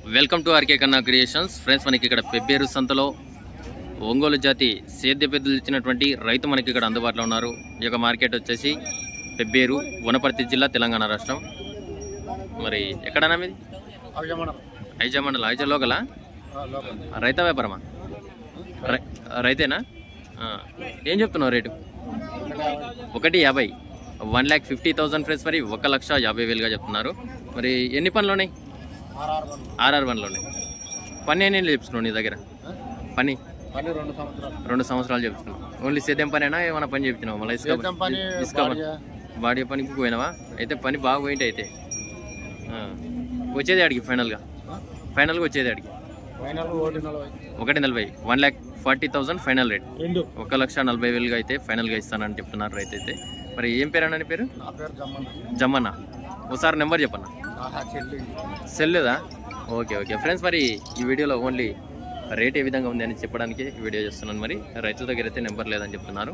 Welcome to RK Kanna creations friends మనకి ఇక్కడ పెబ్బేరు సంతలో ఒంగోలు జాతి సేద్య పెద్దలు ఇచ్చినటువంటి రైతు మనకి ఇక్కడ అందుబాటులో ఉన్నారు ఈ యొక్క మార్కెట్ వచ్చేసి పెబ్బేరు వనపర్తి జిల్లా తెలంగాణ రాష్ట్రం మరి ఎక్కడన్నా మీది ఐజా మండలం ఐజా లోకలా రైత వ్యాపారమా రై- రైతేనా ఆ. ఏం చెప్తున్నావు రేటు ఒకటి యాభై one lakh fifty thousand friends మరి ఒక లక్ష యాభై వేలుగా చెప్తున్నారు మరి ఎన్ని పనులు ఉన్నాయి ఆర్ఆర్ వన్లో ఉన్నాయి పని ఎన్ని ఏళ్ళు చెప్తున్నావు నీ దగ్గర పని పని రెండు సంవత్సరాలు రెండు సంవత్సరాలు చెప్తున్నావు ఓన్లీ సేద్యం పనేనా ఏమైనా పని చెప్తున్నావు మళ్ళీ ఇసుక సేద్యం పని, ఇసుక పని బాడిగ. బాడీ పనికి పోయినావా అయితే పని బాగా పోయింటి అయితే ఆ. వచ్చేది అడిగి ఫైనల్గా ఫైనల్గా వచ్చేది అడిగి ఫైనల్ ఒకటి నలభై ఒకటి నలభై one lakh forty thousand final rate రెండు ఒక లక్ష నలభై వేలుగా అయితే ఫైనల్గా ఇస్తానని చెప్తున్నారు రైతు అయితే మరి ఏం పేరు అన్న నీ పేరు నా పేరు జమ్మన్న జమ్మన్న ఒకసారి నెంబర్ చెప్పన్న నా చెల్లి సెల్లుదా ఓకే ఓకే ఫ్రెండ్స్ మరి ఈ వీడియోలో ఓన్లీ రేట్ ఏ విధంగా ఉంది అని చెప్పడానికి ఈ వీడియో చేస్తున్నాను మరి రైతు దగ్గర అయితే నెంబర్ లేదని చెప్తున్నారు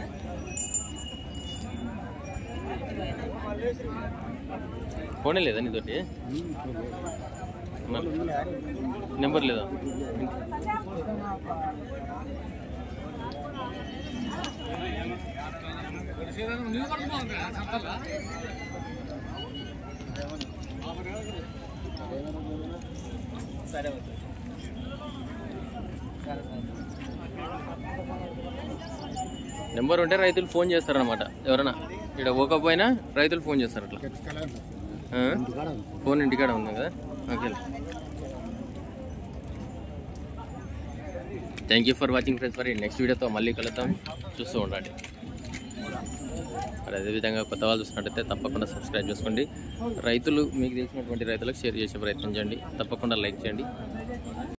ఫోనే లేదా నీతోటి మరి నెంబర్ లేదా నెంబర్ ఉంటే రైతులు ఫోన్ చేస్తారనమాట ఎవరైనా ఇక్కడ పోకపోయినా రైతులు ఫోన్ చేస్తారు అట్లా ఆ? ఫోన్ ఇంటికాడ ఉంది కదా okay thank you for watching friends మరి నెక్స్ట్ వీడియోతో మళ్ళీ కలుద్దాం చూస్తూ ఉండండి మరి అదేవిధంగా కొత్త వాళ్ళు చూసినట్టయితే తప్పకుండా సబ్స్క్రైబ్ చేసుకోండి రైతులు మీకు తెలిసినటువంటి రైతులకు షేర్ చేసే ప్రయత్నం చేయండి తప్పకుండా లైక్ చేయండి